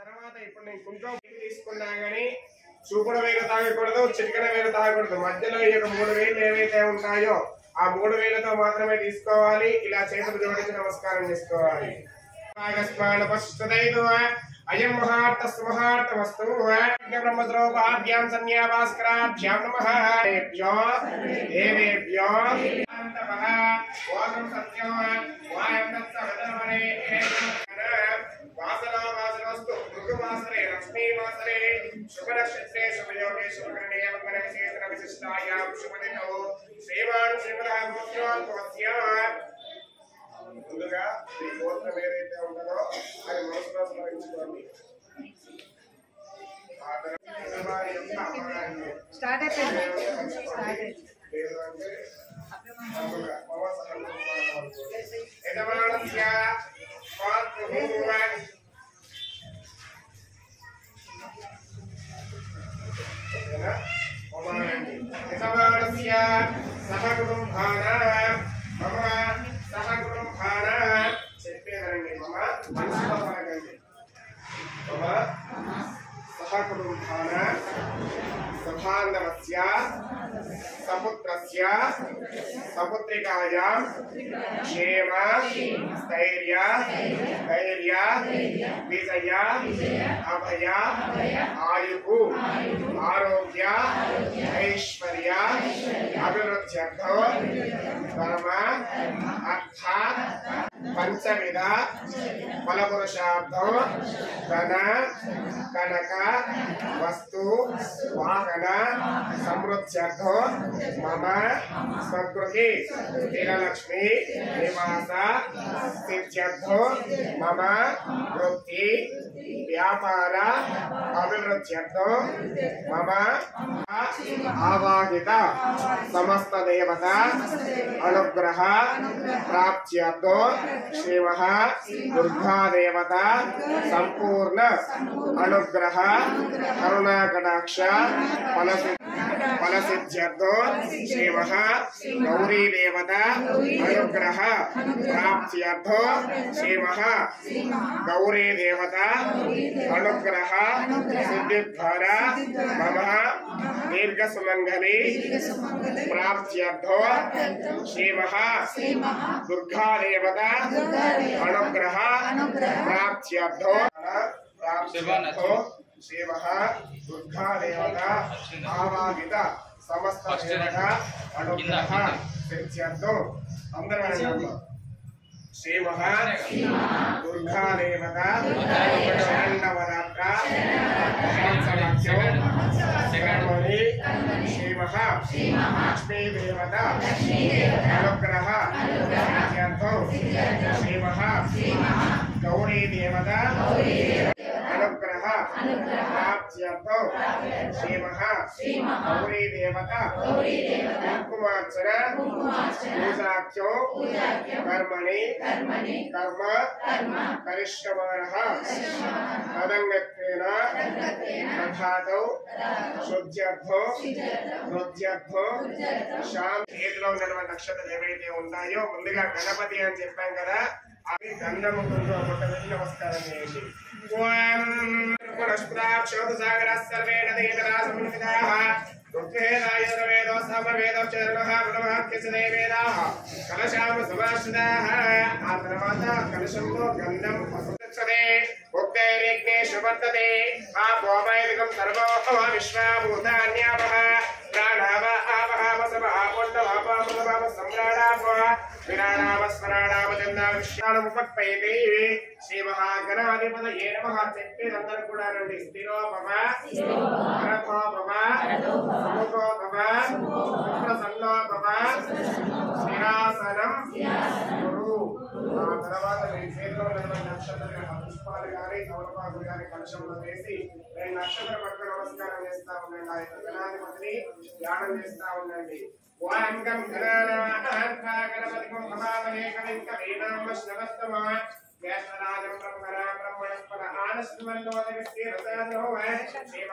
తర్వాత ఇప్పుడు నేను కుంకుమ తీసుకున్నా గానీ చూపుడు వేలు తాగకూడదు చిటికన వేలు తాగకూడదు మధ్యలో ఈ యొక్క మూడు వేలు ఏవైతే ఉంటాయో ఆ మూడు వేలతో మాత్రమే తీసుకోవాలి ఇలా చేతులు జోడించి నమస్కారం చేసుకోవాలి భాగస్మాన పశ్చదైదు అయం మహార్త సుమహార్త వస్తు బ్రహ్మద్రోపాభ్యాం సన్యాభాస్కరాభ్యాం నమః దేవ్యో దేవేభ్యో అంతమః ఓం సత్యం వాయం తత్సవదనమనే వాసనా వాసనస్తు మృగవాసనే లక్ష్మీ వాసనే శుభనక్షత్రే శుభయోగే శుభకరణే మంగళ విశేషణ విశిష్టాయాం శుభదినో శ్రీమాన్ శ్రీమదః గోత్రోద్భవస్య ముందుగా మీ గోత్రం ఏదైతే ఉంటుందో అది మనసులో స్మరించుకోండి ఆ తర్వాత వారి యొక్క అమ్మగారిని స్టార్ట్ అయిపోయింది స్టార్ట్ అయింది లేదు అంటే తప్పుగా పవసరం యజమానస్య స్వాత్మభూమ ఓకేనా? ఓమానండి. యజమానస్య సహకుటుంబానాం మమ సహకుటుంబానాం చెప్పేదండి మమ మనసులో పలకండి మమ సహకుటుంబానాం సభాంగవస్య సపుత్రస్య సపుత్రికాయాం క్షేమ స్థైర్య ధైర్య విజయ అభయ ఆయు ఆరోగ్య ఐశ్వర్య అభివృద్ధ్యర్థో ధర్మ అర్థ పంచవిధ ఫలపురుషార్థం ధన కనక వస్తు వాహన సమృద్ధ్యర్థో మమ స్వకృతి స్థిరలక్ష్మి నివాస సిద్ధ్యర్థో మమ వృత్తి వ్యాపార అభివృద్ధ్యర్థో మమ ఆవాహిత సమస్త దేవత అనుగ్రహ ప్రాప్త్యర్థో శివ దుర్గా దేవత సంపూర్ణ అనుగ్రహ కరుణాకటాక్ష ఫలసి ఫలసిద్ధ్యర్థో శివ గౌరీ దేవత అనుగ్రహ ప్రాప్త్యర్థో శివ గౌరీ దేవత అనుగ్రహ సిద్ధిద్వార మమ దీర్ఘ సుమంగళి ప్రాప్త్యర్థో శివ దుర్గా దేవత అనుగ్రహ ప్రాప్త్యర్థో ప్రాప్త్యర్థో శివ దుర్గా దేవత ఆవాహిత సమస్త దేవత అనుగ్రహ సిద్ధ్యర్థో అందరూ అనండి. శివ దుర్గా దేవత శరణవరాత్ర శరణమణి శివ లక్ష్మీ దేవత అనుగ్రహ సిద్ధ్యర్థో శివ గౌరీ దేవత అనుగ్రహ ప్రాప్త్యర్థో శివ గౌరీ దేవత కుంకుమార్చన పూజాఖ్యో కర్మణి కర్మ కరిష్యమానః తదంగత్వేన తథాతౌ శుద్ధ్యర్థో హృద్యర్థో శాం చేతిలో ఉన్నటువంటి నక్షత్రాలు ఏవైతే ఉన్నాయో ముందుగా గణపతి అని చెప్పాం కదా అవి గంధము కుంకుమ పుట్ట వెళ్ళి నమస్కారం చేయండి ఓం పునఃస్పృతాక్షోదసాగర సర్వే నదీతరా సమన్వితాః ఋగ్వేదాయ వేదో సమవేదో చరణః ప్రణవాక్యస దేవేదాః కలశామ సమాశ్రితాః ఆ తర్వాత కలశంలో గంధం పసుపచ్చదే ఉగ్రైర్యజ్ఞేషు వర్తతే ఆ భోమైదికం సర్వోహమ విశ్వాభూతాన్యాపః ప్రాణావ ఆవహ వసవ ఆపొండవాపామసవామ సమ్రాడాప విరాణావ స్మరాణావ చందా విశ్వానం పట్పైతే శ్రీ మహాగణాధిపత ఏ నమః చెప్పేదందరూ కూడా రండి స్థిరోపమ రథోపమ సముఖోపమ ప్రసన్నోపమ స్థిరాసనం గురు ఆ తర్వాత మీ చేతిలో ఉన్నటువంటి నక్షత్రాలు పుష్పాలు కానీ తమలపాకులు కానీ కలశంలో వేసి రెండు నక్షత్ర పట్ల నమస్కారం చేస్తా ఉండండి ఆ యొక్క గణాధిపతిని ధ్యానం చేస్తా ఉండండి ఓం గం గణానాథా గణపతికం భవామహే కవిం కవీనాం శ్రవస్తమా వ్యాసరాజం బ్రహ్మరా బ్రహ్మణస్పద ఆనస్మల్లోదగస్య రసాదో శ్రీ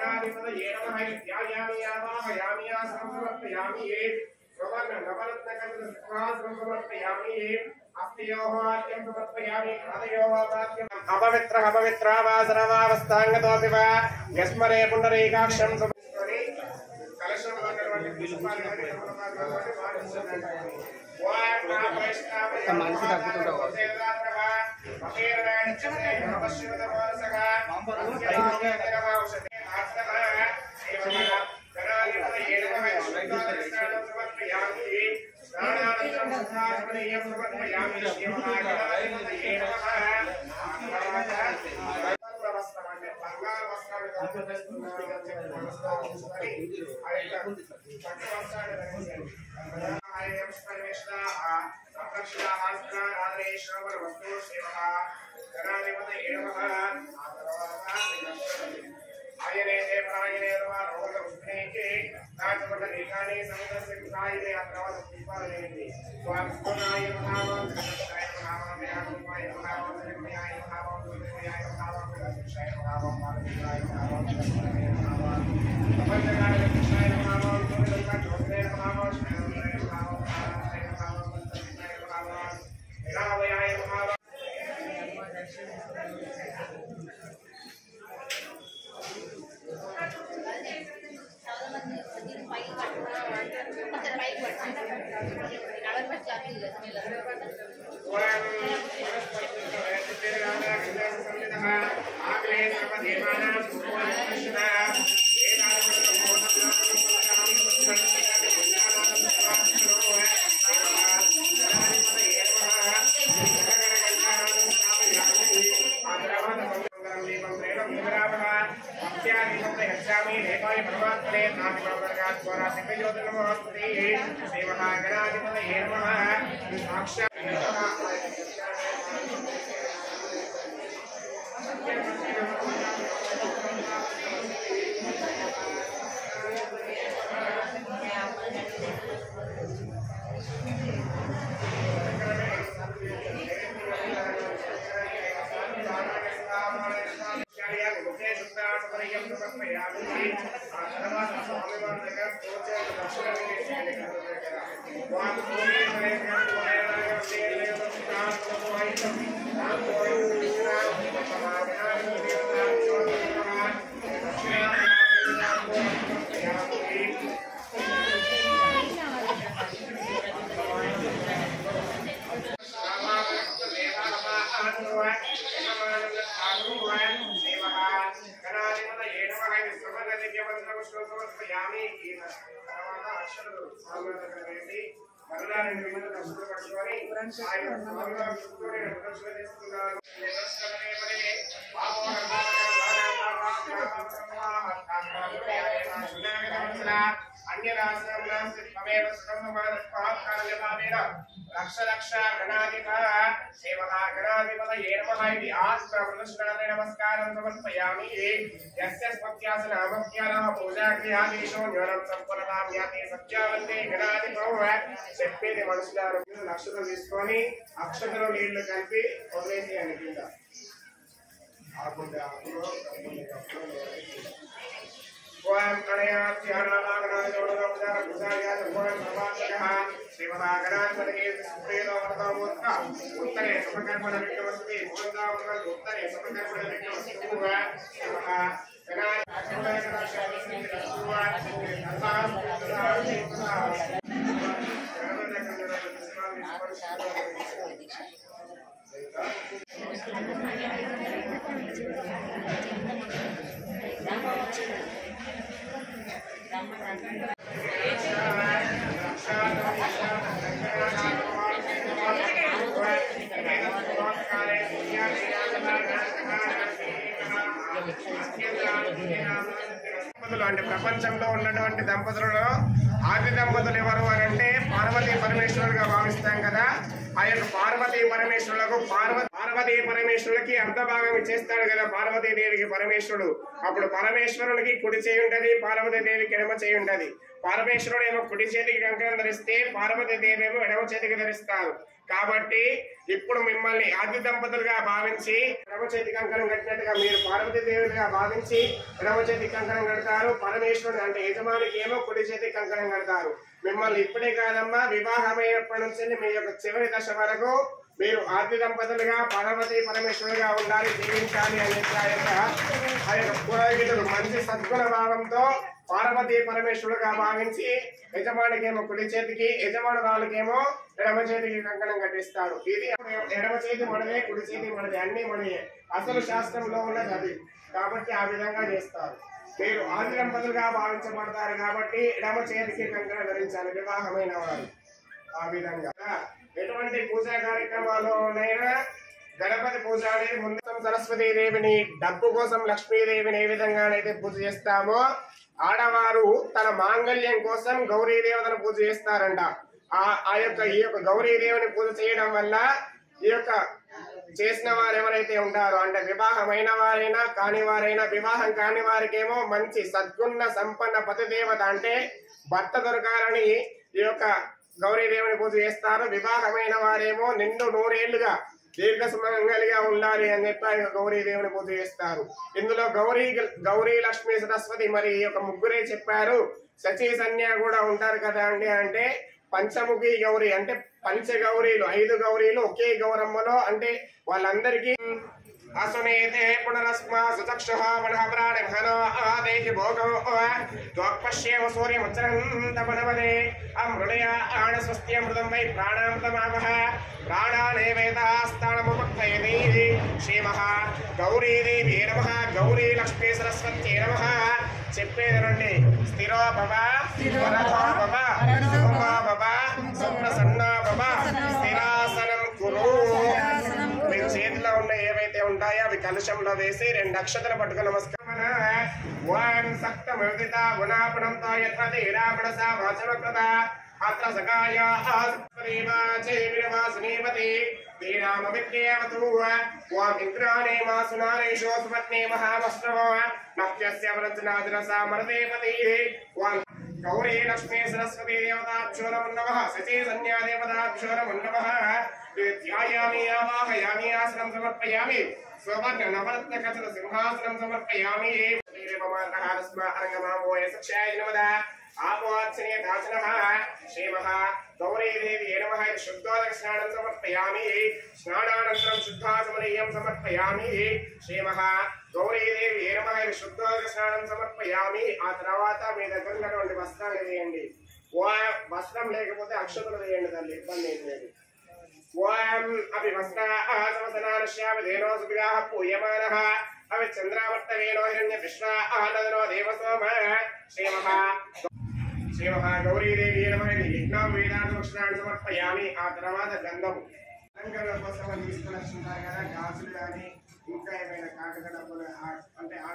మహాగణాధిపతయే నమః ధ్యాయామి యావాహయామి ఆసనం సమర్పయామి ఏ ప్రవర్ణ నవరత్న అపవిత్ర అపవిత్ర వాసరవావస్థాంగతోపి వా యస్మరే పుండరీకాక్షం సమస్మరి కలశంలో ఉన్నటువంటి పుష్పాలు కానీ సమర్పణలు పాటించండి. ఓం నమః వైష్ణవాయ మనిషి తగ్గుతుంటావు. ఆయనే దేవాయనే రోగ ఉద్రేకే రాజపట ఏకానే సమదస్య సాయిదే ఆ తర్వాత పుష్పాలనేది స్వామినాయ మహావం కృష్ణాయ మహావం వ్యాకుమాయ మహావం శ్రీమయాయ మహావం దుర్గయాయ మహావం కృష్ణాయ మహావం పార్వతీయాయ మహావం కృష్ణాయ మహావం అపంచకాయ కృష్ణాయ మహావం దుర్గయాయ జ్యోతిరాయ మహావం శ్రీరామాయ మహావం నారాయణాయ మహావం కృష్ణాయ మహావం విరామయాయ మహావం సాక్షాత్ లక్ష లక్ష గణాధిప సేవక గణాధిపత ఏ నమః ఇది ఆత్మ ప్రదర్శనాన్ని నమస్కారం సమర్పయామి యస్య స్మత్యాస నామధ్యానః పూజాక్రియాదేశో న్యూనం సంపన్నతాం యాతి సత్యావంతే గణాధిపం చెప్పేది మనసులారు లక్షలు తీసుకొని అక్షతలు నీళ్లు కలిపి వదిలేసేయండి కింద ఆకుంటే ఆకులో ఓం ఉత్తరే సమకర్మణ విక్రమస్తి ఉత్తరే సమకర్మణ దంపతులు అంటే ప్రపంచంలో ఉన్నటువంటి దంపతులలో ఆది దంపతులు ఎవరు అని అంటే పార్వతీ పరమేశ్వరులుగా భావిస్తాం కదా ఆ యొక్క పార్వతీ పరమేశ్వరులకు పార్వ పార్వతీ పరమేశ్వరులకి అర్ధ భాగం ఇచ్చేస్తాడు కదా పార్వతీదేవికి పరమేశ్వరుడు అప్పుడు పరమేశ్వరునికి కుడి చేయి ఉంటది పార్వతీదేవికి ఎడమ చేయి ఉంటది పరమేశ్వరుడు ఏమో కుడి చేతికి కంకణం ధరిస్తే పార్వతీదేవి ఏమో ఎడమ చేతికి ధరిస్తారు కాబట్టి ఇప్పుడు మిమ్మల్ని ఆది దంపతులుగా భావించి ఎడమ చేతి కంకణం కట్టినట్టుగా మీరు పార్వతీదేవులుగా భావించి ఎడమ చేతి కంకణం కడతారు పరమేశ్వరుడు అంటే యజమానికి ఏమో కుడి చేతి కంకణం కడతారు మిమ్మల్ని ఇప్పుడే కాదమ్మా వివాహమైనప్పటి నుంచి మీ యొక్క చివరి దశ వరకు మీరు ఆది దంపతులుగా పార్వతీ పరమేశ్వరుగా ఉండాలి జీవించాలి అని చెప్పి ఆ యొక్క ఆ యొక్క పురోహితుడు మంచి సద్గుణ భావంతో పార్వతీ పరమేశ్వరుడుగా భావించి యజమానికేమో కుడి చేతికి యజమానురాలకేమో ఎడమ చేతికి కంకణం కట్టిస్తారు ఇది ఎడమ చేతి మనదే కుడి చేతి మనదే అన్ని మనయే అసలు శాస్త్రంలో ఉన్నది అది కాబట్టి ఆ విధంగా చేస్తారు మీరు ఆది దంపతులుగా భావించబడతారు కాబట్టి ఎడమ చేతికి కంకణం ధరించాలి వివాహమైన వారు ఆ విధంగా ఎటువంటి పూజా కార్యక్రమాల్లోనైనా గణపతి పూజ అనేది ముందు సరస్వతీ దేవిని డబ్బు కోసం లక్ష్మీదేవిని ఏ విధంగానైతే పూజ చేస్తామో ఆడవారు తన మాంగళ్యం కోసం గౌరీ దేవతను పూజ చేస్తారంట ఆ ఆ యొక్క ఈ యొక్క గౌరీ దేవిని పూజ చేయడం వల్ల ఈ యొక్క చేసిన వారు ఎవరైతే ఉంటారో అంటే వివాహమైన వారైనా కాని వారైనా వివాహం కాని వారికేమో మంచి సద్గుణ సంపన్న పతి దేవత అంటే భర్త దొరకాలని ఈ యొక్క గౌరీదేవుని పూజ చేస్తారు వివాహమైన వారేమో నిండు నూరేళ్లుగా దీర్ఘ సుమంగలిగా ఉండాలి అని చెప్పి ఆయన గౌరీదేవుని పూజ చేస్తారు ఇందులో గౌరీ గౌరీ లక్ష్మీ సరస్వతి మరి ఈ యొక్క ముగ్గురే చెప్పారు సచీ సన్య కూడా ఉంటారు కదా అండి అంటే పంచముఖి గౌరీ అంటే పంచ గౌరీలు ఐదు గౌరీలు ఒకే గౌరమ్మలో అంటే వాళ్ళందరికీ అసునేతే పునరస్మా సుచక్షుః మనః ప్రాణ మహనో ఆదేతి భోగో త్వక్పశ్యేమ సూర్యముచ్చరంతమనవదే అమృడయ ఆణ స్వస్త్యమృతం వై ప్రాణామృతమావహ ప్రాణానేవేదాస్తానముపక్తయతి శ్రీమః గౌరీదేవి నమః గౌరీ లక్ష్మీ సరస్వత్యై నమః చెప్పేదనండి స్థిరో భవ వరదో భవ సుఖమో భవ సుప్రసన్నా భవ స్థిరాసనం కురు మీ చేతిలో ఉన్న ఏవైతే ఉంటాయో అవి కలుషంలో వేసి రెండు అక్షతలు పట్టుకుని నమస్కారం ఓం సక్త మృదిత గుణాపణంతో యథాది రావణ సా వాచనకృత అత్ర సకాయ ఆస్పదేవాచైవిరవాసునేపతి శ్రీరామవిద్యేవతు ఓం ఇంద్రాణే మాసునారేషో సుపత్నే మహావస్త్రవో నక్యస్య వ్రజనాదిరసా మరదేపతి ఓం గౌరీ లక్ష్మీ సరస్వతి దేవతాభ్యో నమో నమః సచీ సంధ్యా దేవతాభ్యో నమో నమః ధ్యాయామి ఆవాహయామి ఆసనం సమర్పయామి స్వర్ణ నవరత్న కచల సింహాసనం సమర్పయామి శ్రీరమమార్గహారస్మ అరంగమామోయ సక్షాయ నమద ఆపోచ్చనే దాచనః శ్రీమః గౌరీదేవి ఏ నమః శుద్ధోదక స్నానం సమర్పయామి స్నానానంతరం శుద్ధాచమనీయం సమర్పయామి శ్రీమః గౌరీదేవి ఏ నమః శుద్ధోదక స్నానం సమర్పయామి ఆ తర్వాత మీ దగ్గర ఉన్నటువంటి వస్త్రాలు వేయండి ఓ వస్త్రం లేకపోతే అక్షతలు వేయండి తల్లి ఇబ్బంది ఏం లేదు ఓం అపి వస్త్రాసమసనానశ్యామధేనో సుభిగాః పూయమానः అవి చంద్రావర్తవేనో హిరణ్య విశ్వానదనో దేవసోమ శ్రీమః శ్రీమహా గౌరీదేవి నమః యజ్ఞం వేదాంతమక్షరాన్ని సమర్పయామి ఆ తర్వాత గంధము అలంకరణ కోసం అని తీసుకుని వస్తుంటారు కదా గాజులు కానీ ఇంకా ఏమైనా కాకర డబ్బులు ఆ- అంటే ఆ